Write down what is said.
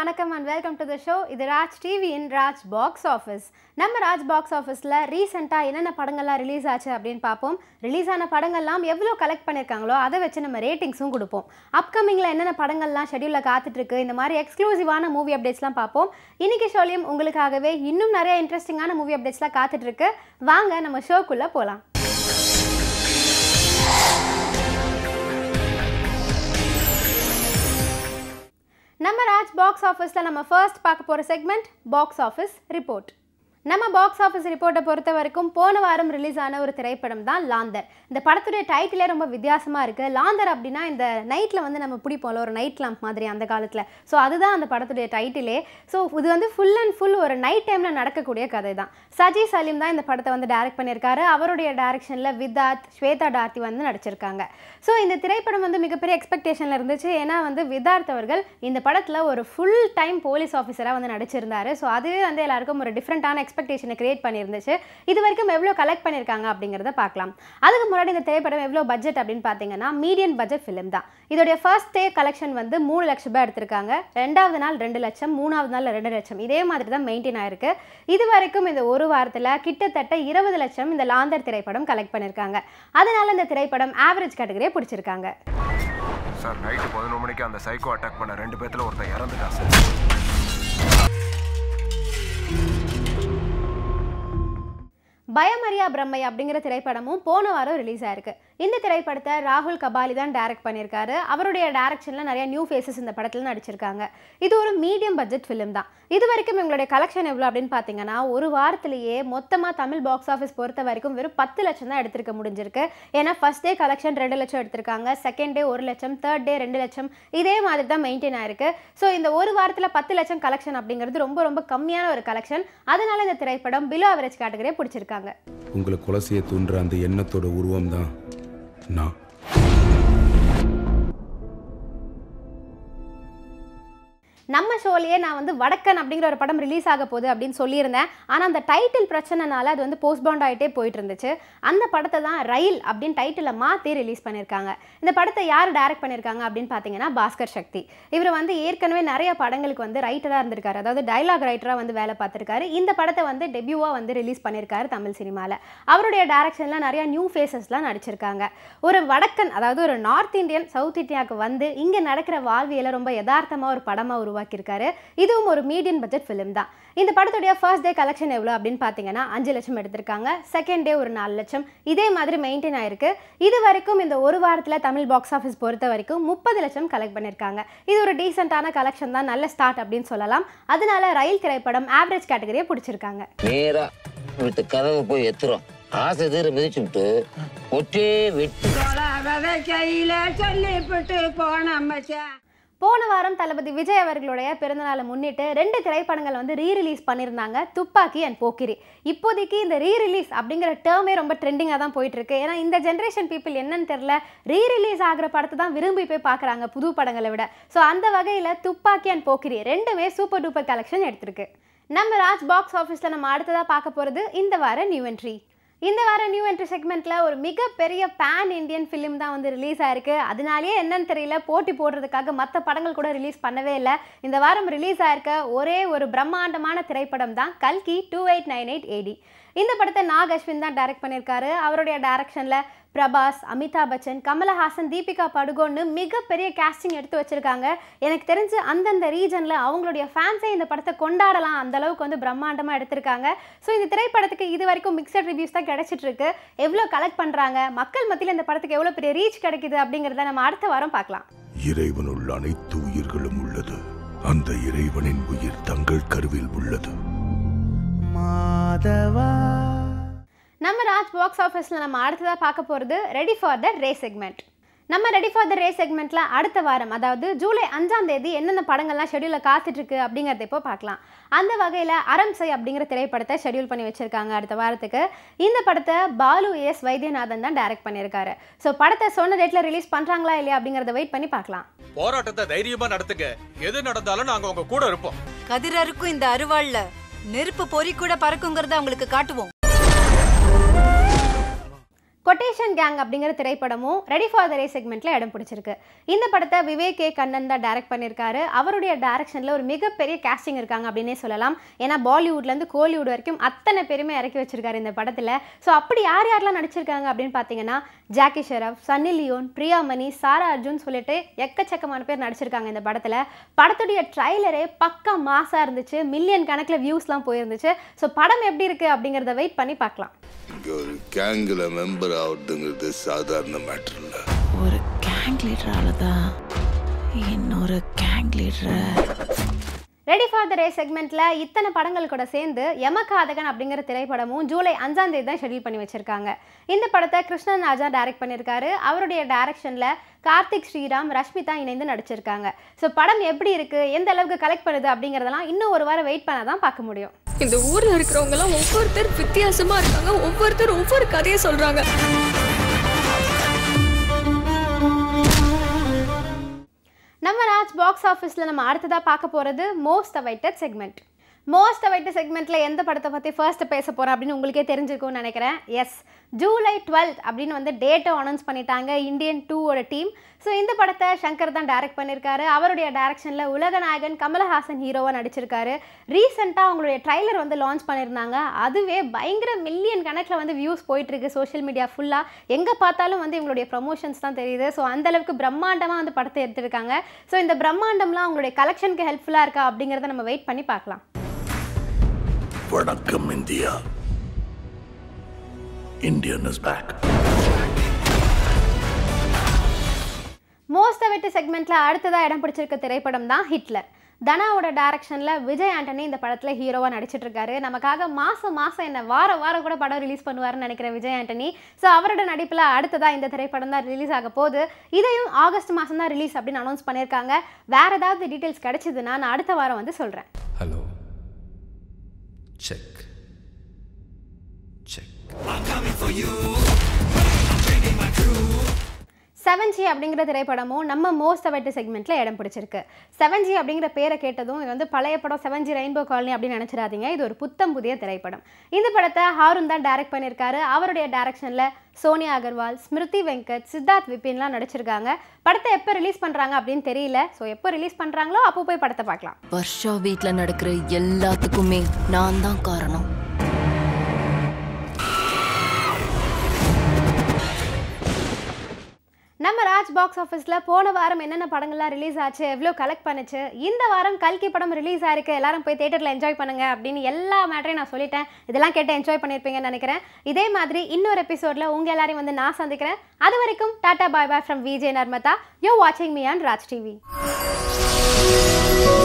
வணக்கம் and welcome to the show இது Raj TV in Raj box office நம்ம ராஜ் பாக்ஸ் ஆஃபீஸில் ரீசெண்டாக என்னென்ன படங்கள்லாம் ரிலீஸ் ஆச்சு அப்படின்னு பார்ப்போம் ரிலீஸ் ஆன படங்கள்லாம் எவ்வளோ கலெக்ட் பண்ணியிருக்காங்களோ அதை வச்சு நம்ம ரேட்டிங்ஸும் கொடுப்போம் அப்கமிங்கில் என்னென்ன படங்கள்லாம் ஷெடியூலில் காத்துட்ருக்கு இந்த மாதிரி எக்ஸ்க்ளூசிவான மூவி அப்டேட்ஸ்லாம் பார்ப்போம் இன்னைக்கு ஷோலையும் உங்களுக்காகவே இன்னும் நிறைய இன்ட்ரெஸ்டிங்கான மூவி அப்டேட்ஸ்லாம் காத்துட்ருக்கு வாங்க நம்ம ஷோக்குள்ளே போகலாம் நம்ம ராஜ் பாக்ஸ் ஆஃபீஸில் நம்ம ஃபர்ஸ்ட் பார்க்க போகிற செக்மெண்ட் பாக்ஸ் ஆஃபீஸ் ரிப்போர்ட் நம்ம பாக்ஸ் ஆஃபீஸ் ரிப்போர்ட்டை பொறுத்த வரைக்கும் போன வாரம் ரிலீஸ் ஆன ஒரு திரைப்படம் தான் லாந்தர் இந்த படத்துடைய டைட்டிலே ரொம்ப வித்தியாசமாக இருக்குது லாந்தர் அப்படின்னா இந்த நைட்டில் வந்து நம்ம பிடிப்போம்ல ஒரு நைட் லேம்ப் மாதிரி அந்த காலத்தில் ஸோ அதுதான் அந்த படத்துடைய டைட்டிலே ஸோ இது வந்து ஃபுல் அண்ட் ஃபுல் ஒரு நைட் டைமில் நடக்கக்கூடிய கதை தான் சஜி சலீம் தான் இந்த படத்தை வந்து டைரக்ட் பண்ணியிருக்காரு அவருடைய டைரக்ஷனில் விதாத் ஸ்வேதா டார்த்தி வந்து நடிச்சிருக்காங்க ஸோ இந்த திரைப்படம் வந்து மிகப்பெரிய எக்ஸ்பெக்டேஷனில் இருந்துச்சு ஏன்னா வந்து விதார்த் அவர்கள் இந்த படத்தில் ஒரு ஃபுல் டைம் போலீஸ் ஆஃபீஸராக வந்து நடிச்சிருந்தாரு ஸோ அதுவே வந்து எல்லாருக்கும் ஒரு டிஃப்ரெண்ட்டான எக்ஸ்பெக்டேஷனை கிரியேட் பண்ணியிருந்துச்சு இது வரைக்கும் எவ்வளோ கலெக்ட் பண்ணியிருக்காங்க அப்படிங்கிறத பார்க்கலாம் அதுக்கு முன்னாடி இந்த திரைப்படம் எவ்வளோ பட்ஜெட் அப்படின்னு பார்த்தீங்கன்னா மீடியம் பட்ஜெட் ஃபிலிம் தான் இதோடைய ஃபர்ஸ்ட் டே கலெக்ஷன் வந்து மூணு லட்ச ரூபாய் எடுத்திருக்காங்க ரெண்டாவது நாள் ரெண்டு லட்சம் மூணாவது நாள் ரெண்டு லட்சம் இதே மாதிரி தான் மெயின்டைன் ஆயிருக்கு இது வரைக்கும் இந்த ஒரு வாரத்தில் கிட்டத்தட்ட இருபது லட்சம் இந்த லாந்தர் திரைப்படம் கலெக்ட் பண்ணியிருக்காங்க அதனால இந்த திரைப்படம் ஆவரேஜ் கேட்டகரியை பிடிச்சிருக்காங்க சார் நைட்டு பதினொரு மணிக்கு அந்த சைக்கோ அட்டாக் பண்ண ரெண்டு பேத்துல ஒருத்தன் இறந்துட்டான் சார் பயமரியா பிரம்மை அப்படிங்கிற திரைப்படமும் போன வாரம் ரிலீஸ் ஆயிருக்கு இந்த திரைப்படத்தை ராகுல் கபாலி தான் டைரக்ட் பண்ணியிருக்காரு அவருடைய டைரக்ஷனில் நிறைய நியூ ஃபேஸஸ் இந்த படத்தில் நடிச்சிருக்காங்க இது ஒரு மீடியம் பட்ஜெட் ஃபிலிம் தான் இது வரைக்கும் இவங்களுடைய கலெக்ஷன் எவ்வளோ அப்படின்னு பார்த்தீங்கன்னா ஒரு வாரத்திலேயே மொத்தமாக தமிழ் பாக்ஸ் ஆஃபீஸ் பொறுத்த வரைக்கும் வெறும் பத்து லட்சம் தான் எடுத்திருக்க முடிஞ்சிருக்கு ஏன்னா ஃபர்ஸ்ட் டே கலெக்ஷன் ரெண்டு லட்சம் எடுத்திருக்காங்க செகண்ட் டே ஒரு லட்சம் தேர்ட் டே ரெண்டு லட்சம் இதே மாதிரி தான் மெயின்டைன் ஆயிருக்கு ஸோ இந்த ஒரு வாரத்தில் பத்து லட்சம் கலெக்ஷன் அப்படிங்கிறது ரொம்ப ரொம்ப கம்மியான ஒரு கலெக்ஷன் அதனால இந்த திரைப்படம் பிலோ அவரேஜ் கேட்டகரியை பிடிச்சிருக்காங்க உங்களை கொலை செய்ய தூண்டுற அந்த எண்ணத்தோட உருவம் தான் நான் நம்ம ஷோலேயே நான் வந்து வடக்கன் அப்படிங்கிற ஒரு படம் ரிலீஸ் ஆக போகுது அப்படின்னு சொல்லியிருந்தேன் ஆனால் அந்த டைட்டில் பிரச்சனைனால அது வந்து போஸ்ட்பவுண்ட் ஆகிட்டே போயிட்டு இருந்துச்சு அந்த படத்தை தான் ரயில் அப்படின்னு டைட்டிலை மாற்றி ரிலீஸ் பண்ணியிருக்காங்க இந்த படத்தை யார் டைரக்ட் பண்ணியிருக்காங்க அப்படின்னு பார்த்தீங்கன்னா பாஸ்கர் சக்தி இவர் வந்து ஏற்கனவே நிறைய படங்களுக்கு வந்து ரைட்டராக இருந்திருக்காரு அதாவது டைலாக் ரைட்டராக வந்து வேலை பார்த்துருக்காரு இந்த படத்தை வந்து டெபியூவாக வந்து ரிலீஸ் பண்ணியிருக்காரு தமிழ் சினிமாவில் அவருடைய டைரக்ஷனில் நிறைய நியூ ஃபேஸஸ்லாம் நடிச்சிருக்காங்க ஒரு வடக்கன் அதாவது ஒரு நார்த் இந்தியன் சவுத் இந்தியாவுக்கு வந்து இங்கே நடக்கிற வாழ்வியலை ரொம்ப யதார்த்தமாக ஒரு படமாக உருவாக்கியிருக்காரு இதுவும் ஒரு மீடியம் பட்ஜெட் ஃபிலிம் தான் இந்த படத்துடைய ஃபர்ஸ்ட் டே கலெக்ஷன் எவ்வளோ அப்படின்னு பார்த்தீங்கன்னா அஞ்சு லட்சம் எடுத்திருக்காங்க செகண்ட் டே ஒரு நாலு லட்சம் இதே மாதிரி மெயின்டைன் ஆயிருக்கு இது வரைக்கும் இந்த ஒரு வாரத்தில் தமிழ் பாக்ஸ் ஆஃபீஸ் பொறுத்த வரைக்கும் முப்பது லட்சம் கலெக்ட் பண்ணியிருக்காங்க இது ஒரு டீசெண்டான கலெக்ஷன் தான் நல்ல ஸ்டார்ட் அப்படின்னு சொல்லலாம் அதனால ரயில் திரைப்படம் ஆவரேஜ் கேட்டகரியை பிடிச்சிருக்காங்க நேரா வீட்டு கதவு போய் எத்துறோம் ஆசை தீர மிதிச்சு விட்டு ஒட்டே வெட்டி தொலைவதை கையில சொல்லிவிட்டு போன மச்சான் போன வாரம் தளபதி விஜய் அவர்களுடைய பிறந்தநாளை முன்னிட்டு ரெண்டு திரைப்படங்கள் வந்து ரீ ரிலீஸ் பண்ணியிருந்தாங்க துப்பாக்கி அண்ட் போக்கிரி இப்போதைக்கு இந்த ரீ ரிலீஸ் அப்படிங்கிற டேர்மே ரொம்ப ட்ரெண்டிங்காக தான் போயிட்டு இருக்கு ஏன்னா இந்த ஜென்ரேஷன் பீப்புள் என்னன்னு தெரில ரீ ரிலீஸ் ஆகிற படத்தை தான் விரும்பி போய் பார்க்குறாங்க புது படங்களை விட ஸோ அந்த வகையில் துப்பாக்கி அண்ட் போக்கிரி ரெண்டுமே சூப்பர் டூப்பர் கலெக்ஷன் எடுத்திருக்கு நம்ம ராஜ் பாக்ஸ் ஆஃபீஸில் நம்ம அடுத்ததாக பார்க்க போகிறது இந்த வார நியூ என்ட்ரி இந்த வார நியூ என்ட்ரி செக்மெண்ட்டில் ஒரு மிகப்பெரிய பேன் இந்தியன் ஃபிலிம் தான் வந்து ரிலீஸ் ஆயிருக்கு அதனாலேயே என்னன்னு தெரியல போட்டி போடுறதுக்காக மற்ற படங்கள் கூட ரிலீஸ் பண்ணவே இல்லை இந்த வாரம் ரிலீஸ் ஆயிருக்க ஒரே ஒரு பிரம்மாண்டமான திரைப்படம் தான் கல்கி two eight nine eight AD இந்த படத்தை நாக் அஸ்வின் தான் டைரக்ட் பண்ணியிருக்காரு அவருடைய டைரக்ஷனில் பிரபாஸ் அமிதாப் பச்சன் கமலஹாசன் தீபிகா படுகோன்னு மிகப்பெரிய கேஸ்டிங் எடுத்து வச்சிருக்காங்க எனக்கு தெரிஞ்சு அந்தந்த ரீஜனில் அவங்களுடைய ஃபேன்ஸே இந்த படத்தை கொண்டாடலாம் அந்த அளவுக்கு வந்து பிரம்மாண்டமாக எடுத்திருக்காங்க ஸோ இந்த திரைப்படத்துக்கு இது வரைக்கும் மிக்சட் ரிவ்யூஸ் தான் கிடைச்சிட்டு இருக்கு எவ்வளோ கலெக்ட் பண்ணுறாங்க மக்கள் மத்தியில் இந்த படத்துக்கு எவ்வளோ பெரிய ரீச் கிடைக்குது அப்படிங்கிறத நம்ம அடுத்த வாரம் பார்க்கலாம் இறைவனுள் அனைத்து உயிர்களும் உள்ளது அந்த இறைவனின் உயிர் தங்கள் கருவில் உள்ளது நம்ம ராஜ் பாக்ஸ் ஆஃபீஸில் நம்ம அடுத்ததாக பார்க்க போகிறது ready for the ray segment நம்ம ரெடி ஃபார் த ரே செக்மெண்ட்டில் அடுத்த வாரம் அதாவது ஜூலை அஞ்சாம் தேதி என்னென்ன படங்கள்லாம் ஷெடியூலில் காத்துட்ருக்கு அப்படிங்கிறத இப்போ பார்க்கலாம் அந்த வகையில் அரம்சை அப்படிங்கிற திரைப்படத்தை ஷெடியூல் பண்ணி வச்சுருக்காங்க அடுத்த வாரத்துக்கு இந்த படத்தை பாலு எஸ் வைத்தியநாதன் தான் டைரக்ட் பண்ணியிருக்காரு ஸோ படத்தை சொன்ன டேட்டில் ரிலீஸ் பண்ணுறாங்களா இல்லையா அப்படிங்கிறத வெயிட் பண்ணி பார்க்கலாம் போராட்டத்தை தைரியமா நடத்துங்க எது நடந்தாலும் நாங்க உங்க கூட இருப்போம் கதிரருக்கும் இந்த அருவாள்ல நெருப்பு பொறி கூட பறக்குங்கிறத அவங்களுக்கு காட்டுவோம் கொட்டேஷன் கேங் அப்படிங்கிற திரைப்படமும் ரெடி ஃபார் த ரே செக்மெண்ட்ல இடம் பிடிச்சிருக்கு இந்த படத்தை விவேக் கே கண்ணன் தான் டைரக்ட் பண்ணியிருக்காரு அவருடைய டைரக்ஷனில் ஒரு மிகப்பெரிய கேஸ்டிங் இருக்காங்க அப்படின்னே சொல்லலாம் ஏன்னா பாலிவுட்லேருந்து கோலிவுட் வரைக்கும் அத்தனை பேருமே இறக்கி வச்சிருக்காரு இந்த படத்தில் ஸோ அப்படி யார் யாரெல்லாம் நடிச்சிருக்காங்க அப்படின்னு பார்த்தீங்கன்னா ஜாக்கி ஷெரப் சன்னி லியோன் பிரியாமணி சாரா அர்ஜுன் சொல்லிட்டு எக்கச்சக்கமான பேர் நடிச்சிருக்காங்க இந்த படத்தில் படத்துடைய ட்ரைலரே பக்கா மாசாக இருந்துச்சு மில்லியன் கணக்கில் வியூஸ்லாம் போயிருந்துச்சு ஸோ படம் எப்படி இருக்குது அப்படிங்கிறத வெயிட் பண்ணி பார்க்கலாம் இங்க ஒரு கேங்கில் மெம்பர் ஆகுதுங்கிறது சாதாரண மேட்டர் இல்ல ஒரு கேங் லீடரால தான் இன்னொரு கேங் லீடரை ரெடி ஃபார் த ரே செக்மெண்ட்ல இத்தனை படங்கள் கூட சேர்ந்து யமகாதகன் அப்படிங்கிற திரைப்படமும் ஜூலை அஞ்சாம் தேதி தான் ஷெட்யூல் பண்ணி வச்சிருக்காங்க இந்த படத்தை கிருஷ்ணன் ராஜா டைரக்ட் பண்ணியிருக்காரு அவருடைய டைரக்ஷன்ல கார்த்திக் ஸ்ரீராம் ரஷ்மிதா இணைந்து நடிச்சிருக்காங்க ஸோ படம் எப்படி இருக்கு எந்த அளவுக்கு கலெக்ட் பண்ணுது அப்படிங்கிறதெல்லாம் இன்னும் ஒரு வாரம் வெயிட் பண்ண தான் பார்க்க முடியும் இந்த ஊர்ல இருக்கிறவங்க எல்லாம் ஒவ்வொருத்தர் வித்தியாசமா இருக்காங்க ஒவ்வொருத்தர் ஒவ்வொரு கதையை சொல்றாங்க நம்ம ராஜ் பாக்ஸ் ஆஃபீஸில் நம்ம அடுத்ததாக பார்க்க போகிறது most awaited segment most awaited செக்மெண்ட்டில் எந்த படத்தை பற்றி ஃபர்ஸ்ட் பேச போகிறோம் அப்படின்னு உங்களுக்கே தெரிஞ்சிருக்கும்னு நினைக்கிறேன் எஸ் ஜூலை டுவெல்த் அப்படின்னு வந்து டேட்டை அனௌன்ஸ் பண்ணிட்டாங்க இந்தியன் டூவோட டீம் ஸோ இந்த படத்தை சங்கர் தான் டைரக்ட் பண்ணியிருக்காரு அவருடைய டைரக்ஷனில் உலகநாயகன் கமலஹாசன் ஹீரோவாக நடிச்சிருக்காரு ரீசெண்டாக அவங்களுடைய ட்ரைலர் வந்து லான்ச் பண்ணியிருந்தாங்க அதுவே பயங்கர மில்லியன் கணக்கில் வந்து வியூஸ் போயிட்டுருக்கு சோஷியல் மீடியா ஃபுல்லாக எங்கே பார்த்தாலும் வந்து இவங்களுடைய ப்ரமோஷன்ஸ் தான் தெரியுது ஸோ அந்தளவுக்கு பிரம்மாண்டமாக வந்து படத்தை எடுத்திருக்காங்க ஸோ இந்த பிரம்மாண்டம்லாம் அவங்களுடைய கலெக்ஷனுக்கு ஹெல்ப்ஃபுல்லாக இருக்கா அப்படிங்கிறத நம்ம வெயிட் பண்ணி பார்க்கலாம் வணக்கம் India Indian is back most awaited செக்மெண்ட்ல அடுத்ததாக இடம் பிடிச்சிருக்க திரைப்படம் தான் ஹிட்லர் தனாவோட டைரக்ஷனில் விஜய் ஆண்டனி இந்த படத்தில் ஹீரோவாக நடிச்சிட்டு இருக்காரு நமக்காக மாதம் மாதம் என்ன வார வாரம் கூட படம் ரிலீஸ் பண்ணுவாருன்னு நினைக்கிற விஜய் ஆண்டனி ஸோ அவரோட நடிப்பில் அடுத்ததாக இந்த திரைப்படம் தான் ரிலீஸ் ஆக போகுது இதையும் ஆகஸ்ட் மாதம் தான் ரிலீஸ் அப்படின்னு அனௌன்ஸ் பண்ணியிருக்காங்க வேற ஏதாவது டீட்டெயில்ஸ் கிடைச்சதுன்னா நான் அடுத்த வாரம் வந்து சொல்கிறேன் hello check check seven G அப்படிங்கிற திரைப்படமும் நம்ம மோஸ்ட் அவைட்டு செக்மெண்ட்டில் இடம் பிடிச்சிருக்கு செவன் ஜி அப்படிங்கிற பேரை கேட்டதும் இது வந்து பழைய படம் செவன் ஜி ரெயின்போ காலனி அப்படின்னு நினச்சிடாதீங்க இது ஒரு புத்தம் புதிய திரைப்படம் இந்த படத்தை ஹாரூன் தான் டைரக்ட் பண்ணியிருக்காரு அவருடைய டைரக்ஷனில் சோனியா அகர்வால் ஸ்மிருதி வெங்கட் சித்தார்த் விபின்லாம் நடிச்சிருக்காங்க படத்தை எப்போ ரிலீஸ் பண்ணுறாங்க அப்படின்னு தெரியல ஸோ எப்போ ரிலீஸ் பண்ணுறாங்களோ அப்போ போய் படத்தை பார்க்கலாம் வர்ஷா வீட்டில் நடக்கிற எல்லாத்துக்குமே நான் தான் காரணம் நம்ம ராஜ் பாக்ஸ் ஆஃபீஸில் போன வாரம் என்னென்ன படங்கள்லாம் ரிலீஸ் ஆச்சு எவ்வளோ கலெக்ட் பண்ணுச்சு இந்த வாரம் கல்கி படம் ரிலீஸ் ஆயிருக்கு எல்லாரும் போய் தேட்டரில் என்ஜாய் பண்ணுங்க அப்படின்னு எல்லா மேட்டரையும் நான் சொல்லிட்டேன் இதெல்லாம் கேட்டு என்ஜாய் பண்ணியிருப்பீங்கன்னு நினைக்கிறேன் இதே மாதிரி இன்னொரு எபிசோடில் உங்கள் எல்லாரையும் வந்து நான் சந்திக்கிறேன் அது வரைக்கும் tata bye bye from Vijay Narmada you're வாட்சிங் மீ ஆன் ராஜ் டிவி